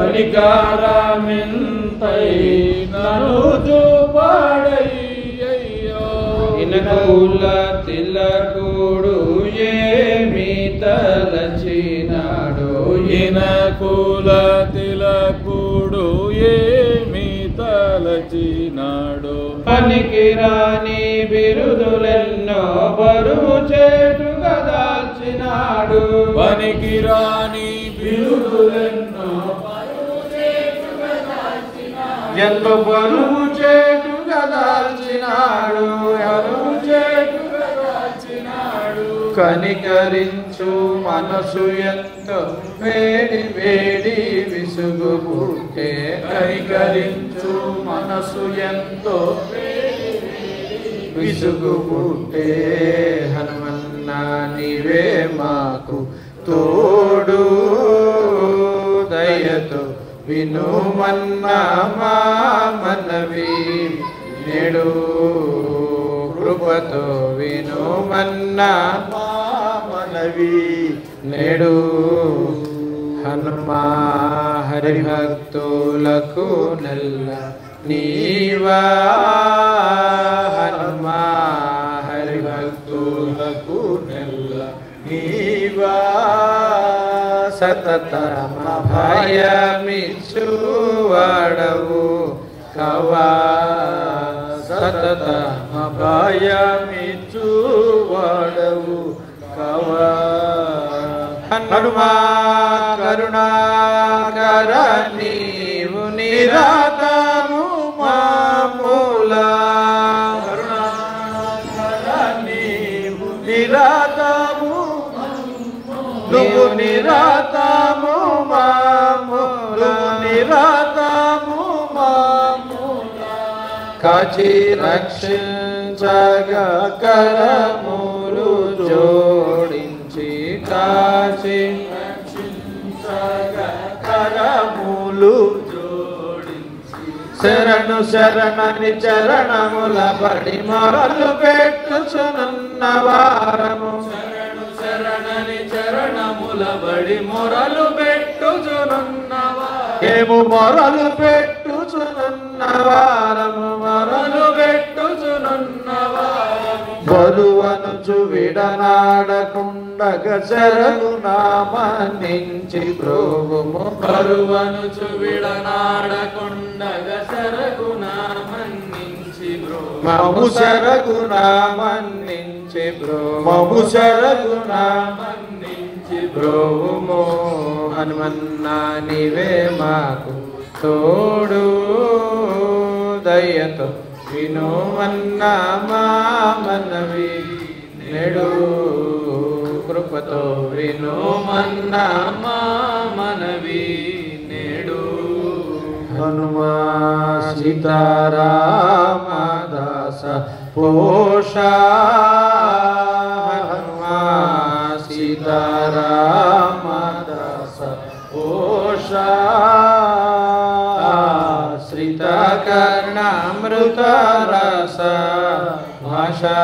పనికారమెంతై నను చూపాడయ్యో ఇనకుల తిలకుడు ఏమి తలచినాడు ఈయన కుల తిలకుడు ఏమి తలచినాడు పనికిరాని బిరుదులెన్నో బరువు చేటుగా దాల్చినాడు పనికిరాని బిరుదులెన్నో ఎంత బరువు చేటుగా దాల్చినాడు అరువు చేటుగా దాల్చినాడు కనికరించు మనసు ఎంతో వేడి వేడి విసుగు పుట్టే కనికరించు మనసు ఎంతో విసుగు పుట్టే హనుమన్న నీవే మాకు తోడు దయతో వినుమన్నా మా మనవి నేడు కృపతో వినుమన్నా మా మనవి నేడు హనుమా హరిభక్తులకు నెల్ల నీవా హనుమా హరిభక్తులకు నెల్ల నీవా సతతమ భయమిచ్చువాడవు కవా సతతమ భయమిచ్చువాడవు కవా హనుమా కరుణాకర నీవు నిరాతము మామూల కరుణాకర నీవు నిరాతము నువ్వు నిరాతము మాము నువ్వు నిరాతము మాము కాచి రక్షించగా కరములు జోడించి కాచి రక్షించగా కరములు జోడించి శరణు శరణని చరణముల పడి మొరలు పెట్టుచునున్న వారము శరణు శరణని చరణముల బడి మొరలు పెట్టుచునున్నవా ఏము మొరలు పెట్టుచునున్న వారము మొరలు పెట్టుచునున్నవా బరువనుచు విడనాడకుండగ చెరగు నామనించి ప్రోగుము కరువను చువిడనాడకుండగ సరగునా మన్నించి బ్రో మము చెరగు నామన్నించి బ్రో మము చెరగు మన్నించి బ్రోము హనుమన్నా నీవే మాకు తోడు దయతో వినుమన్నా మా మనవి నెడు కృపతో వినుమన్నా మా మనవి నేడు హనుమా సీతారామదాస పోష హనుమా సీతారామదాస పోష శ్రితకర్ణామృత రస భాషా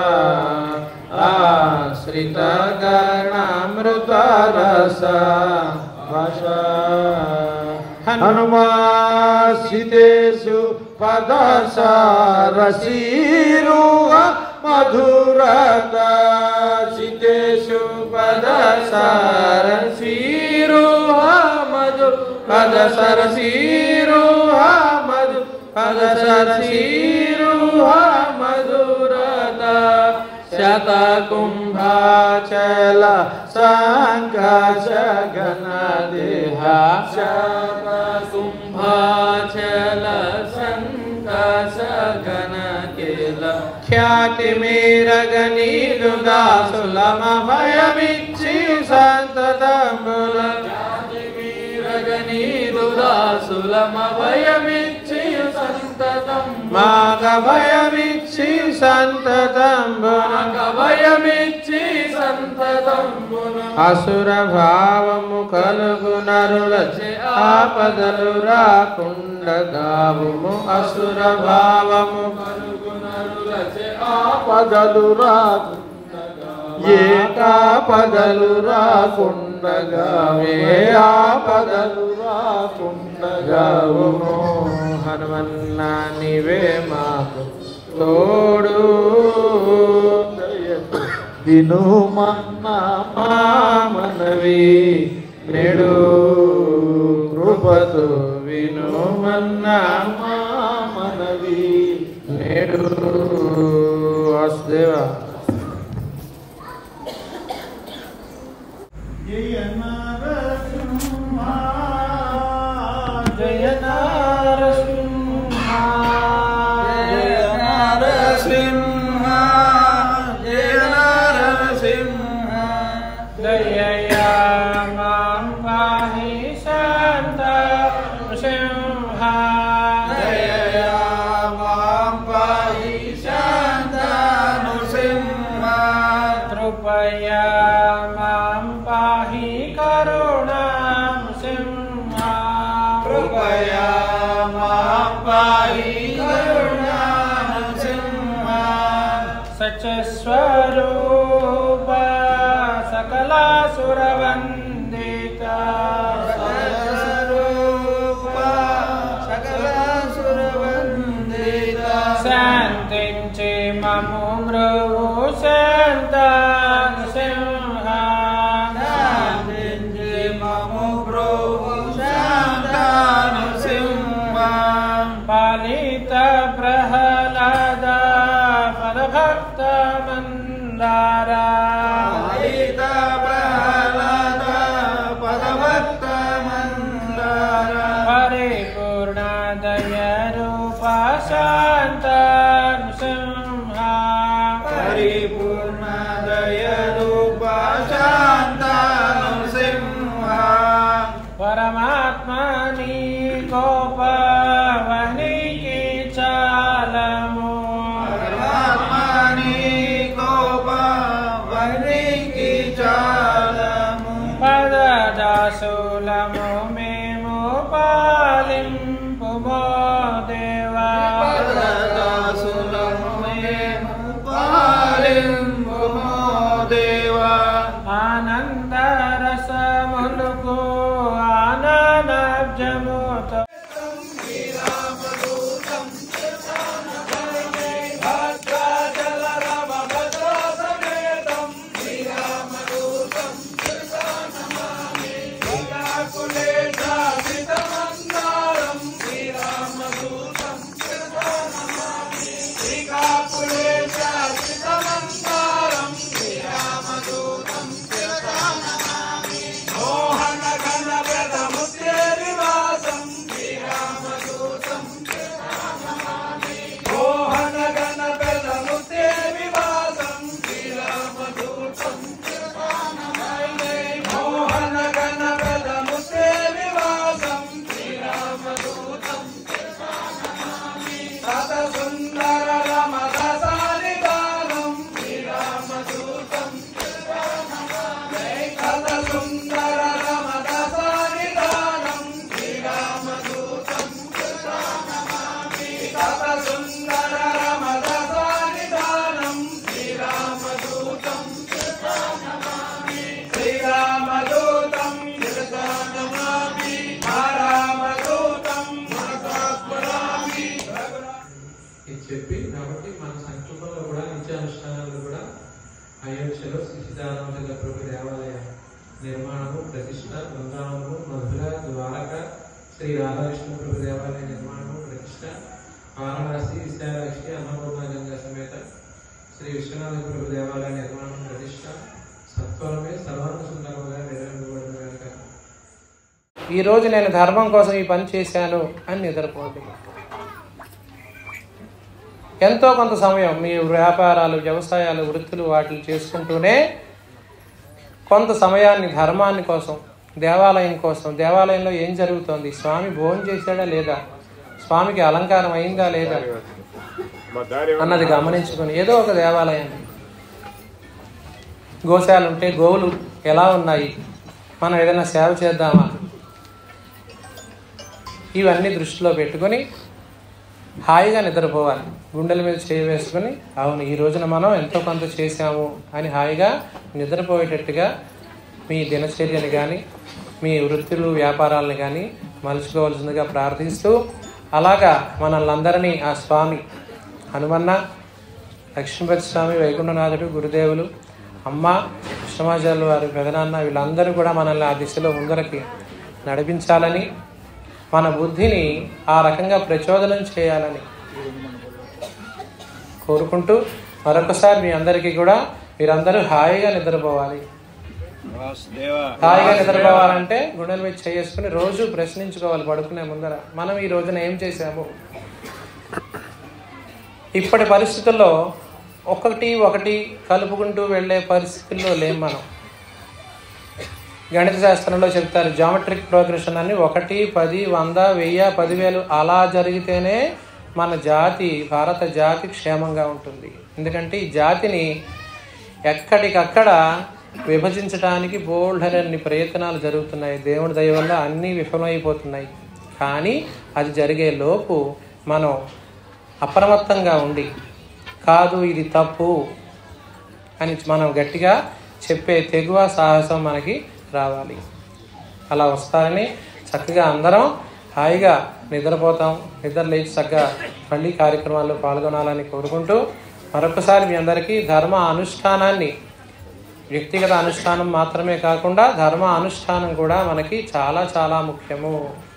శ్రితకర్ణామృత రస భాషా హనుమాసితేషు పదసారసీరువ మధురత సితేషు పదసారసీరువ మధు పదసరసీరువ మధు పదసరసీరువ మధురత శతకుంభాచల సంకశగన దేహ కుంభాచల సంకసగన కేల ఖ్యాతి మీరగనీదు దాసులమ భయమిచ్చి సంతతముల రగనీదు దాసులమ భయమిచ్చి సంతతం మాగ భయమిచ్చి సంతతంబున భయమిచ్చి సంతతంబున అసుర భావము కలుగు నరులచే ఆపదలు రాకుండగావుము అసుర భావము కలుగునరులచే ఆపదలు రాకు ఏ కాపదలు రాకుండగా ఏ ఆప ఆపదలు రాకుండగావుము హనుమన్నా నీవే మాకు తోడు వినుమన్నా మా మనవి నేడు కృపతో వినుమన్నా మా మనవి నేడు వాసుదేవ జయ నరసింహ జయ నరసింహ జయ నరసింహ జయ నరసింహ దయయ మాం పాహి శాంత సింహ జయ మాం పాహి శాంత నృసింహ కృపయా మాం పాహి కరుణా సింహ కృపయా మాం పాహి కరుణా నృసింహ సచస్వరూప సకలాసురవందిత సర్వరూప సకల సురవందిత శాంతించి మము మృవు శాంత సింహ శాంతించి మము ప్రభు శాంత నృసింహ పాలిత ప్రహ్లాద పరభక్త మందారా హరిత ప్రహ్లాద పదభక్త మందార పరిపూర్ణ దయ రూప శాంత సింహ పరిపూర్ణ దయ రూప శాంత నృసింహ పరమాత్మని గోప వనికి చాలము పరమాత్మని గోప వనికి చాలము పదదాసులము మేము పాలింపు దేవా పరదాసులము మేము పాలింపుమో దేవా ఆనంద రసములుకు ఆనందముతో ఇది చెప్పి కాబట్టి మన సంకల్పంలో కూడా నిత్యానుష్ఠానాలు కూడా అయోధ్యలో శ్రీ సీతారామచంద్ర ప్రభు దేవాలయ నిర్మాణము ప్రతిష్ట బృందావనము మధుర ద్వారక శ్రీ రాధాకృష్ణ ప్రభు దేవాలయ నిర్మాణము ప్రతిష్ట వారణాసి విశాలాక్షి అన్నపూర్ణ గంగా సమేత శ్రీ విశ్వనాథ ప్రభు దేవాలయ నిర్మాణం ప్రతిష్ట సత్వరమే సర్వాంగ సుందరముగా నిర్వహింపబడిన కనుక ఈ రోజు నేను ధర్మం కోసం ఈ పని చేశాను అని నిద్రపోదు ఎంతో కొంత సమయం మీ వ్యాపారాలు వ్యవసాయాలు వృత్తులు వాటిని చేసుకుంటూనే కొంత సమయాన్ని ధర్మాన్ని కోసం దేవాలయం కోసం దేవాలయంలో ఏం జరుగుతోంది స్వామి భోజనం చేశాడా లేదా స్వామికి అలంకారం అయిందా లేదా అన్నది గమనించుకొని ఏదో ఒక దేవాలయాన్ని గోశాలు ఉంటే గోవులు ఎలా ఉన్నాయి మనం ఏదైనా సేవ చేద్దామా ఇవన్నీ దృష్టిలో పెట్టుకొని హాయిగా నిద్రపోవాలి గుండెల మీద చేయి వేసుకొని అవును ఈ రోజున మనం ఎంతో కొంత చేశాము అని హాయిగా నిద్రపోయేటట్టుగా మీ దినచర్యని కానీ మీ వృత్తులు వ్యాపారాలను కానీ మలుచుకోవాల్సిందిగా ప్రార్థిస్తూ అలాగా మనల్ని అందరినీ ఆ స్వామి హనుమన్న లక్ష్మీపతి స్వామి వైకుంఠనాథుడు గురుదేవులు అమ్మ కృష్ణమాచార్యులు వారి పెదనాన్న వీళ్ళందరూ కూడా మనల్ని ఆ దిశలో ముందరకి నడిపించాలని మన బుద్ధిని ఆ రకంగా ప్రచోదనం చేయాలని కోరుకుంటూ మరొకసారి మీ అందరికీ కూడా మీరందరూ హాయిగా నిద్రపోవాలి వాసుదేవ హాయిగా నిద్రపోవాలంటే గుండెల మీద చేసుకుని రోజు ప్రశ్నించుకోవాలి పడుకునే ముందర మనం ఈ రోజున ఏం చేశాము ఇప్పటి పరిస్థితుల్లో ఒకటి ఒకటి కలుపుకుంటూ వెళ్ళే పరిస్థితుల్లో లేం మనం గణిత శాస్త్రంలో చెప్తారు జామెట్రిక్ ప్రోగ్రెషన్ అని ఒకటి పది వంద వెయ్యి పదివేలు అలా జరిగితేనే మన జాతి భారత జాతి క్షేమంగా ఉంటుంది ఎందుకంటే ఈ జాతిని ఎక్కడికక్కడ విభజించడానికి బోల్డరన్ని ప్రయత్నాలు జరుగుతున్నాయి దేవుడి దయ వల్ల అన్నీ విఫలమైపోతున్నాయి కానీ అది జరిగే లోపు మనం అప్రమత్తంగా ఉండి కాదు ఇది తప్పు అని మనం గట్టిగా చెప్పే తెగువ సాహసం మనకి రావాలి అలా వస్తారని చక్కగా అందరం హాయిగా నిద్రపోతాం నిద్ర లేచి చక్కగా మళ్ళీ కార్యక్రమాల్లో పాల్గొనాలని కోరుకుంటూ మరొకసారి మీ అందరికీ ధర్మ అనుష్ఠానాన్ని వ్యక్తిగత అనుష్ఠానం మాత్రమే కాకుండా ధర్మ అనుష్ఠానం కూడా మనకి చాలా చాలా ముఖ్యము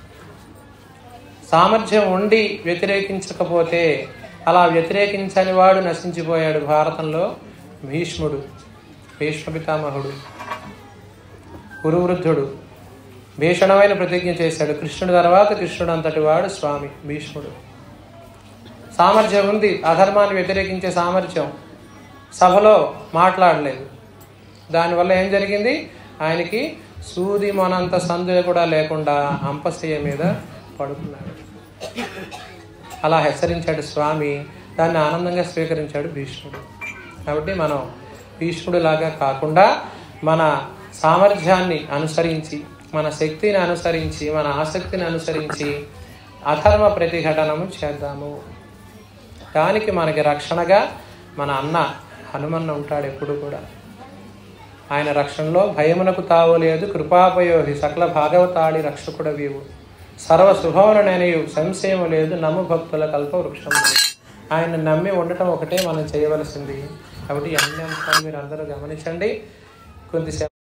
సామర్థ్యం ఉండి వ్యతిరేకించకపోతే అలా వ్యతిరేకించని వాడు నశించిపోయాడు భారతంలో భీష్ముడు భీష్మ పితామహుడు కురువృద్ధుడు భీషణమైన ప్రతిజ్ఞ చేశాడు కృష్ణుడు తర్వాత కృష్ణుడు అంతటి వాడు స్వామి భీష్ముడు సామర్థ్యం ఉంది అధర్మాన్ని వ్యతిరేకించే సామర్థ్యం సభలో మాట్లాడలేదు దానివల్ల ఏం జరిగింది ఆయనకి సూది మనంత సందులు కూడా లేకుండా అంపశయ్య మీద పడుకున్నాడు అలా హెచ్చరించాడు స్వామి దాన్ని ఆనందంగా స్వీకరించాడు భీష్ముడు కాబట్టి మనం భీష్ముడు లాగా కాకుండా మన సామర్థ్యాన్ని అనుసరించి మన శక్తిని అనుసరించి మన ఆసక్తిని అనుసరించి అధర్మ ప్రతిఘటనము చేద్దాము దానికి మనకి రక్షణగా మన అన్న హనుమన్న ఉంటాడు ఎప్పుడు కూడా ఆయన రక్షణలో భయమునకు తావు లేదు కృపాపయోగి సకల భాగవతాళి రక్షకుడ వీవు సర్వ శుభములు నెనయు సంశయము లేదు నమ్ము భక్తుల కల్ప వృక్షం ఆయన నమ్మి ఉండటం ఒకటే మనం చేయవలసింది కాబట్టి ఈ అన్ని అంశాలు మీరు అందరూ గమనించండి కొద్దిసేపు